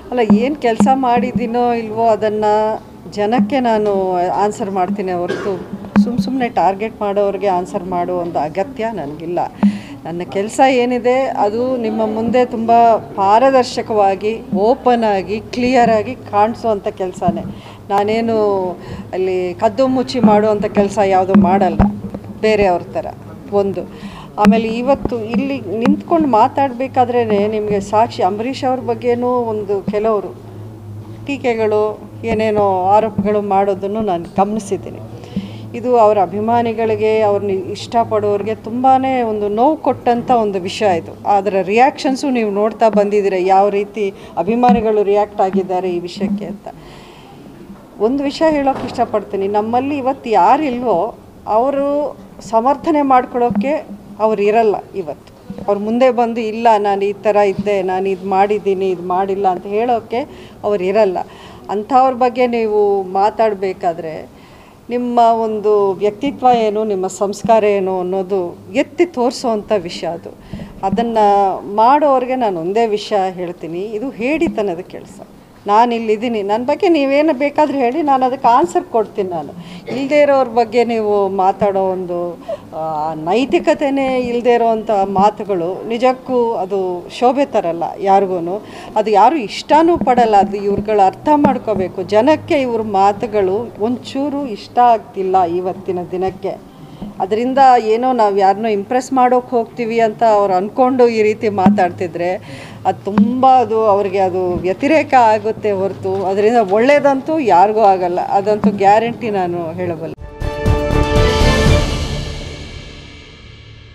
ಅಲ್ಲ ಏನು ಕೆಲಸ ಮಾಡಿದ್ದೀನೋ ಇಲ್ವೋ ಅದನ್ನು ಜನಕ್ಕೆ ನಾನು ಆನ್ಸರ್ ಮಾಡ್ತೀನಿ ಹೊರತು ಸುಮ್ಮ ಸುಮ್ಮನೆ ಟಾರ್ಗೆಟ್ ಮಾಡೋರಿಗೆ ಆನ್ಸರ್ ಮಾಡೋ ಒಂದು ಅಗತ್ಯ ನನಗಿಲ್ಲ ನನ್ನ ಕೆಲಸ ಏನಿದೆ ಅದು ನಿಮ್ಮ ಮುಂದೆ ತುಂಬ ಪಾರದರ್ಶಕವಾಗಿ ಓಪನ್ ಆಗಿ ಕ್ಲಿಯರಾಗಿ ಕಾಣಿಸೋವಂಥ ಕೆಲಸನೇ ನಾನೇನು ಅಲ್ಲಿ ಕದ್ದು ಮುಚ್ಚಿ ಮಾಡುವಂಥ ಕೆಲಸ ಯಾವುದೂ ಮಾಡಲ್ಲ ಬೇರೆಯವ್ರ ಥರ ಒಂದು ಆಮೇಲೆ ಇವತ್ತು ಇಲ್ಲಿ ನಿಂತ್ಕೊಂಡು ಮಾತಾಡಬೇಕಾದ್ರೇ ನಿಮಗೆ ಸಾಕ್ಷಿ ಅಂಬರೀಷ್ ಅವ್ರ ಬಗ್ಗೆನೂ ಒಂದು ಕೆಲವರು ಟೀಕೆಗಳು ಏನೇನೋ ಆರೋಪಗಳು ಮಾಡೋದನ್ನು ನಾನು ಗಮನಿಸಿದ್ದೀನಿ ಇದು ಅವರ ಅಭಿಮಾನಿಗಳಿಗೆ ಅವ್ರನ್ನ ಇಷ್ಟಪಡೋರಿಗೆ ತುಂಬಾ ಒಂದು ನೋವು ಕೊಟ್ಟಂಥ ಒಂದು ವಿಷಯ ಇದು ಅದರ ರಿಯಾಕ್ಷನ್ಸು ನೀವು ನೋಡ್ತಾ ಬಂದಿದ್ದೀರ ಯಾವ ರೀತಿ ಅಭಿಮಾನಿಗಳು ರಿಯಾಕ್ಟ್ ಆಗಿದ್ದಾರೆ ಈ ವಿಷಯಕ್ಕೆ ಅಂತ ಒಂದು ವಿಷಯ ಹೇಳೋಕೆ ಇಷ್ಟಪಡ್ತೀನಿ ನಮ್ಮಲ್ಲಿ ಇವತ್ತು ಯಾರಿಲ್ವೋ ಅವರು ಸಮರ್ಥನೆ ಮಾಡ್ಕೊಳ್ಳೋಕ್ಕೆ ಅವ್ರು ಇರಲ್ಲ ಇವತ್ತು ಅವ್ರು ಮುಂದೆ ಬಂದು ಇಲ್ಲ ನಾನು ಈ ಥರ ಇದ್ದೆ ನಾನು ಇದು ಮಾಡಿದ್ದೀನಿ ಇದು ಮಾಡಿಲ್ಲ ಅಂತ ಹೇಳೋಕ್ಕೆ ಅವ್ರು ಇರಲ್ಲ ಅಂಥವ್ರ ಬಗ್ಗೆ ನೀವು ಮಾತಾಡಬೇಕಾದ್ರೆ ನಿಮ್ಮ ಒಂದು ವ್ಯಕ್ತಿತ್ವ ಏನು ನಿಮ್ಮ ಸಂಸ್ಕಾರ ಏನು ಅನ್ನೋದು ಎತ್ತಿ ತೋರಿಸೋವಂಥ ವಿಷಯ ಅದು ಅದನ್ನು ಮಾಡೋರಿಗೆ ನಾನು ಒಂದೇ ವಿಷಯ ಹೇಳ್ತೀನಿ ಇದು ಹೇಳಿತನದ ಕೆಲಸ ನಾನು ಇಲ್ಲಿದ್ದೀನಿ ನನ್ನ ಬಗ್ಗೆ ನೀವೇನು ಬೇಕಾದರೂ ಹೇಳಿ ನಾನು ಅದಕ್ಕೆ ಆನ್ಸರ್ ಕೊಡ್ತೀನಿ ನಾನು ಇಲ್ಲದೇ ಇರೋರ ಬಗ್ಗೆ ನೀವು ಮಾತಾಡೋ ಒಂದು ಆ, ನೈತಿಕತೆನೇ ಇಲ್ಲದೇ ಇರೋವಂಥ ಮಾತುಗಳು ನಿಜಕ್ಕೂ ಅದು ಶೋಭೆ ತರಲ್ಲ ಯಾರಿಗೂ ಅದು ಯಾರು ಇಷ್ಟನೂ ಪಡಲ್ಲ ಅದು ಇವ್ರುಗಳು ಅರ್ಥ ಮಾಡ್ಕೋಬೇಕು ಜನಕ್ಕೆ ಇವ್ರ ಮಾತುಗಳು ಒಂಚೂರು ಇಷ್ಟ ಆಗ್ತಿಲ್ಲ ಇವತ್ತಿನ ದಿನಕ್ಕೆ ಅದರಿಂದ ಏನೋ ನಾವು ಯಾರನ್ನೋ ಇಂಪ್ರೆಸ್ ಮಾಡೋಕೆ ಹೋಗ್ತೀವಿ ಅಂತ ಅವ್ರು ಅಂದ್ಕೊಂಡು ಈ ರೀತಿ ಮಾತಾಡ್ತಿದ್ರೆ ಅದು ತುಂಬ ಅದು ಅವ್ರಿಗೆ ಅದು ವ್ಯತಿರೇಕ ಆಗುತ್ತೆ ಹೊರತು ಅದರಿಂದ ಒಳ್ಳೇದಂತೂ ಯಾರಿಗೂ ಆಗಲ್ಲ ಅದಂತೂ ಗ್ಯಾರಂಟಿ ನಾನು ಹೇಳಬಲ್ಲೆ